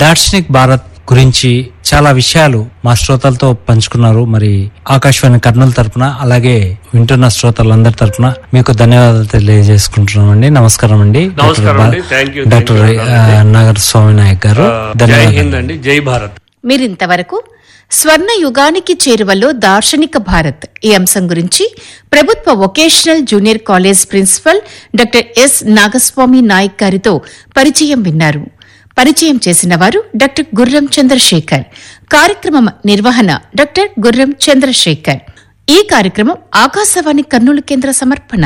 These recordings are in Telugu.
దార్శనిక్ భారత్ గురించి చాలా విషయాలు మా శ్రోతలతో పంచుకున్నారు మరి ఆకాశవాణి కర్నూలు తరపున అలాగే వింటున్న శ్రోతలందరి తరపున మీకు ధన్యవాదాలు తెలియజేసుకుంటున్నామండి నమస్కారం అండి నమస్కారం అండి. Thank you. Thank doctor you, ఆ, నాగర్ స్వామి నాయక్ గారు ఆ, జై ధన్యవాదాలు హింద్ అండి జై భారత్ మీరింతవరకు స్వర్ణ యుగానికి చేరువలో దార్శనిక భారత్ ఈ అంశం గురించి ప్రభుత్వ vocational junior college principal doctor S Nagaswami Nayak గారితో పరిచయం విన్నారు పరిచయం చేసిన వారు డాక్టర్ గుర్రం చంద్రశేఖర్ కార్యక్రమం నిర్వహణ డాక్టర్ గుర్రం చంద్రశేఖర్ ఈ కార్యక్రమం ఆకాశవాణి కర్నూలు కేంద్ర సమర్పణ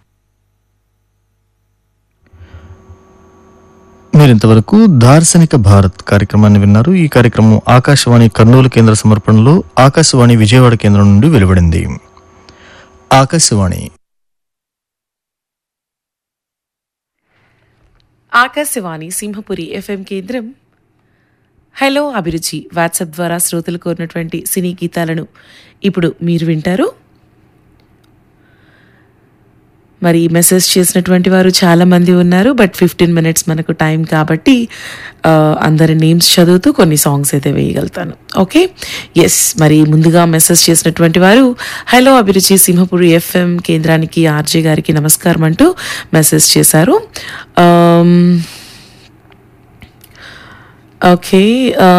మీరు ఇంతవరకు దార్శనిక భారత్ కార్యక్రమాన్ని విన్నారు ఈ కార్యక్రమం ఆకాశవాణి కర్నూలు కేంద్ర సమర్పణలో ఆకాశవాణి విజయవాడ కేంద్రం నుండి వెలువడింది ఆకాశవాణి ఆకాశవాణి సింహపురి ఎఫ్ఎం కేంద్రం హలో అభిరుచి వాట్సాప్ ద్వారా శ్రోతలు కోరినటువంటి సినీ గీతాలను ఇప్పుడు మీరు వింటారు మరి మెసేజ్ చేసినటువంటి వారు చాలా మంది ఉన్నారు బట్ ఫిఫ్టీన్ మినిట్స్ మనకు టైం కాబట్టి ఆ, అందరి నేమ్స్ చదువుతూ కొన్ని సాంగ్స్ అయితే వేయగలుగుతాను ఓకే ఎస్ మరి ముందుగా మెసేజ్ చేసినటువంటి వారు హలో అభిరుచి సింహపురి ఎఫ్ఎం కేంద్రానికి ఆర్జే గారికి నమస్కారం అంటూ మెసేజ్ చేశారు ఆమ్, ఓకే ఆ,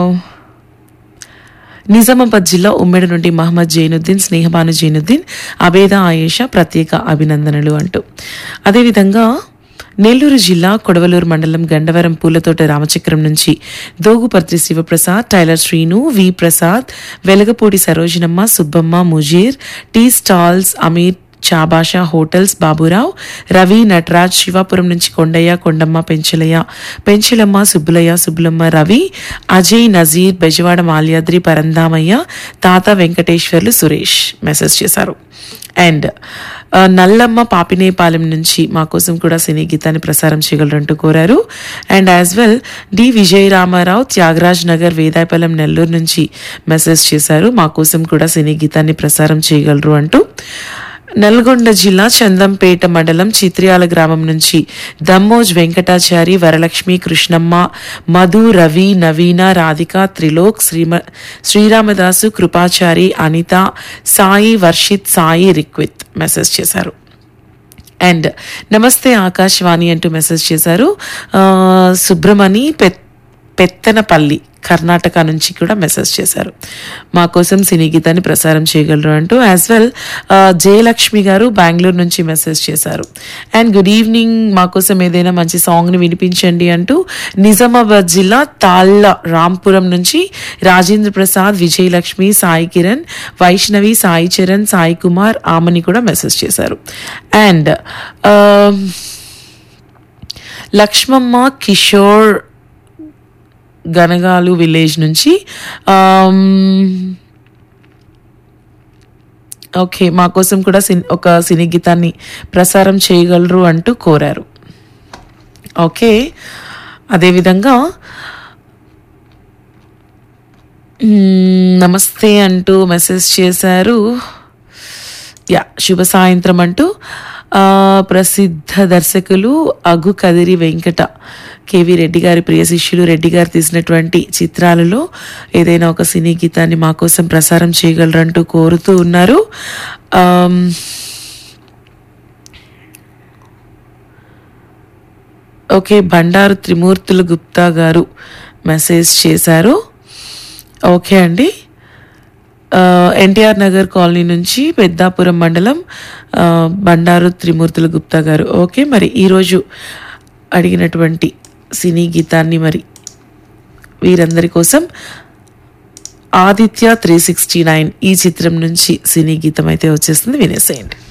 నిజామాబాద్ జిల్లా ఉమ్మడి నుండి మహమ్మద్ జైనుద్దీన్ స్నేహబాను జైనుద్దీన్ అబేద ఆయేషా ప్రత్యేక అభినందనలు అంటూ అదేవిధంగా నెల్లూరు జిల్లా కొడవలూరు మండలం గండవరం పూలతోట రామచక్రం నుంచి Dogupurthi Sivaprasad tailor Srinu V Prasad Velagapudi Sarojinamma Subbamma Mujeer tea stalls Ameer Chabasha hotels Baburao Ravi Nataraj Shivapuram నుంచి కొండయ్య కొండమ్మ పెంచలయ్య పెంచలమ్మ సుబ్బులయ్య సుబ్బులమ్మ రవి అజయ్ నజీర్ బెజవాడ మాల్యాద్రి పరందామయ్య తాత వెంకటేశ్వర్లు సురేష్ మెసేజ్ చేశారు అండ్ ఆ, నల్లమ్మ పాపినేపాలెం నుంచి మా కోసం కూడా సినీ గీతాన్ని ప్రసారం చేయగలరంటూ కోరారు and as well D Vijaya Ramarao Tyagaraj Nagar Vedayapalem Nellore నుంచి మెసేజ్ చేశారు మా కోసం కూడా సినీ గీతాన్ని ప్రసారం చేయగలరు అంటూ నల్గొండ జిల్లా చందంపేట మండలం చిత్రియాల గ్రామం నుంచి దమ్మోజ్ వెంకటాచారి వరలక్ష్మి కృష్ణమ్మ మధు రవి నవీన రాధిక త్రిలోక్ శ్రీమ శ్రీరామదాసు కృపాచారి అనిత సాయి వర్షిత్ సాయి రిక్విత్ మెసేజ్ చేశారు అండ్ నమస్తే ఆకాశవాణి అంటూ మెసేజ్ చేశారు ఆ, సుబ్రమణి పెత్ పెత్తనపల్లి కర్ణాటక నుంచి కూడా మెసేజ్ చేశారు మా కోసం సినీ గీతాన్ని ప్రసారం చేయగలరు అంటూ యాజ్ వెల్ జయలక్ష్మి గారు బెంగళూరు నుంచి మెసేజ్ చేశారు అండ్ గుడ్ ఈవినింగ్ మా కోసం ఏదైనా మంచి సాంగ్ని వినిపించండి అంటూ నిజామాబాద్ జిల్లా తాళ్ళ రాంపురం నుంచి రాజేంద్ర ప్రసాద్ విజయలక్ష్మి సాయి కిరణ్ వైష్ణవి సాయి చరణ్ సాయి కుమార్ ఆమని కూడా మెసేజ్ చేశారు అండ్ లక్ష్మమ్మ కిషోర్ గనగాలు విలేజ్ నుంచి ఆమ్, ఓకే మా కోసం కూడా సిన్ ఒక సినీ గీతాన్ని ప్రసారం చేయగలరు అంటూ కోరారు ఓకే అదేవిధంగా మ్మ్, నమస్తే అంటూ మెసేజ్ చేశారు యా శుభ సాయంత్రం అంటూ ఆ, ప్రసిద్ధ దర్శకులు అగు కదిరి వెంకట కేవి రెడ్డి గారి ప్రియ శిష్యులు రెడ్డి గారు తీసినటువంటి చిత్రాలలో ఏదైనా ఒక సినీ గీతాన్ని మా కోసం ప్రసారం చేయగలరంటూ కోరుతూ ఉన్నారు um, okay Bandaru Trimurthulu Gupta garu message చేశారు ఓకే అండి ఆ, ఎన్టీఆర్ నగర్ కాలనీ నుంచి పెద్దాపురం మండలం ఆ, బండారు త్రిమూర్తుల గుప్తా గారు ఓకే మరి ఈరోజు అడిగినటువంటి సినీ గీతాన్ని మరి వీరందరి కోసం ఆదిత్య త్రీ సిక్స్టీ నైన్ ఈ చిత్రం నుంచి సినీ గీతం అయితే వచ్చేస్తుంది వినేసేయండి